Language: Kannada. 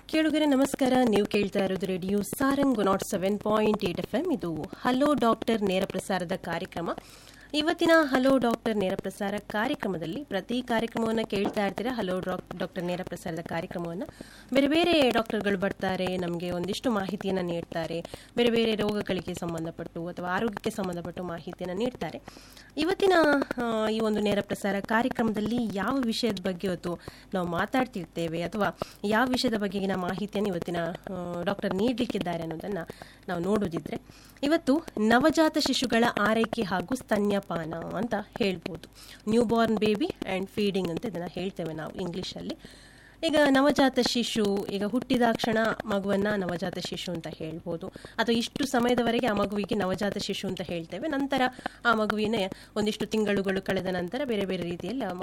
ಕೇಳುಗರೆ ನಮಸ್ಕಾರ ನೀವು ಕೇಳ್ತಾ ಇರೋದು radio Sarang nought seven point eight F M ಇದು ಹಲೋ ಡಾಕ್ಟರ್ ನೇರ ಪ್ರಸಾರದ ಕಾರ್ಯಕ್ರಮ ಇವತ್ತಿನ ಹಲೋ ಡಾಕ್ಟರ್ ನೇರ ಪ್ರಸಾರ ಕಾರ್ಯಕ್ರಮದಲ್ಲಿ ಪ್ರತಿ ಕಾರ್ಯಕ್ರಮವನ್ನು ಕೇಳ್ತಾ ಇರ್ತೀರಾ ಹಲೋ ಡಾಕ್ ಡಾಕ್ಟರ್ ನೇರ ಪ್ರಸಾರದ ಕಾರ್ಯಕ್ರಮವನ್ನು ಬೇರೆ ಬೇರೆ ಡಾಕ್ಟರ್ಗಳು ಬರ್ತಾರೆ ನಮಗೆ ಒಂದಿಷ್ಟು ಮಾಹಿತಿಯನ್ನು ನೀಡ್ತಾರೆ ಬೇರೆ ಬೇರೆ ರೋಗಗಳಿಗೆ ಸಂಬಂಧಪಟ್ಟು ಅಥವಾ ಆರೋಗ್ಯಕ್ಕೆ ಸಂಬಂಧಪಟ್ಟು ಮಾಹಿತಿಯನ್ನು ನೀಡ್ತಾರೆ ಇವತ್ತಿನ ಆ, ಈ ಒಂದು ನೇರ ಪ್ರಸಾರ ಕಾರ್ಯಕ್ರಮದಲ್ಲಿ ಯಾವ ವಿಷಯದ ಬಗ್ಗೆ ಇವತ್ತು ನಾವು ಮಾತಾಡ್ತಿರ್ತೇವೆ ಅಥವಾ ಯಾವ ವಿಷಯದ ಬಗೆಗಿನ ಮಾಹಿತಿಯನ್ನು ಇವತ್ತಿನ ಡಾಕ್ಟರ್ ನೀಡಲಿಕ್ಕಿದ್ದಾರೆ ಅನ್ನೋದನ್ನು ನಾವು ನೋಡೋದಿದ್ರೆ ಇವತ್ತು ನವಜಾತ ಶಿಶುಗಳ ಆರೈಕೆ ಹಾಗೂ ಸ್ತನ್ಯಪಾನ ಅಂತ ಹೇಳ್ಬೋದು newborn baby and feeding ಅಂತ ಇದನ್ನು ಹೇಳ್ತೇವೆ ನಾವು ಇಂಗ್ಲೀಷಲ್ಲಿ ಈಗ ನವಜಾತ ಶಿಶು ಈಗ ಹುಟ್ಟಿದಾಕ್ಷಣ ಮಗುವನ್ನ ನವಜಾತ ಶಿಶು ಅಂತ ಹೇಳ್ಬೋದು ಅಥವಾ ಇಷ್ಟು ಸಮಯದವರೆಗೆ ಆ ಮಗುವಿಗೆ ನವಜಾತ ಶಿಶು ಅಂತ ಹೇಳ್ತೇವೆ ನಂತರ ಆ ಮಗುವಿನ ಒಂದಿಷ್ಟು ತಿಂಗಳುಗಳು ಕಳೆದ ನಂತರ ಬೇರೆ ಬೇರೆ ರೀತಿಯಲ್ಲಿ ಆ